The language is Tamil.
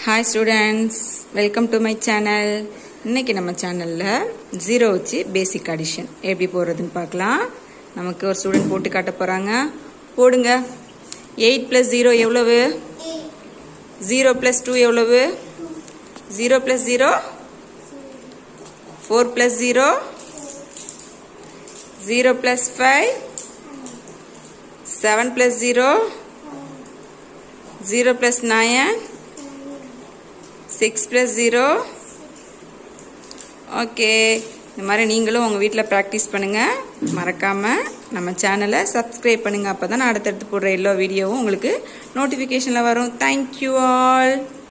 hi students welcome to my channel இன்னைக்கு நம்ம சேனலில் ஜீரோ வச்சு பேசிக் அடிஷன் எப்படி போடுறதுன்னு பார்க்கலாம் நமக்கு ஒரு ஸ்டூடெண்ட் போட்டு காட்ட போகிறாங்க போடுங்க எயிட் ப்ளஸ் ஜீரோ எவ்வளவு ஜீரோ ப்ளஸ் டூ எவ்வளவு zero plus zero four plus zero zero plus five seven plus zero zero plus nine six plus zero okay இந்த மாதிரி நீங்களும் உங்கள் வீட்டில் ப்ராக்டிஸ் பண்ணுங்கள் மறக்காமல் நம்ம சேனலை சப்ஸ்கிரைப் பண்ணுங்கள் அப்போ தான் நான் அடுத்தடுத்து போடுற எல்லா வீடியோவும் உங்களுக்கு நோட்டிஃபிகேஷனில் வரும் தேங்க்யூ ஆல்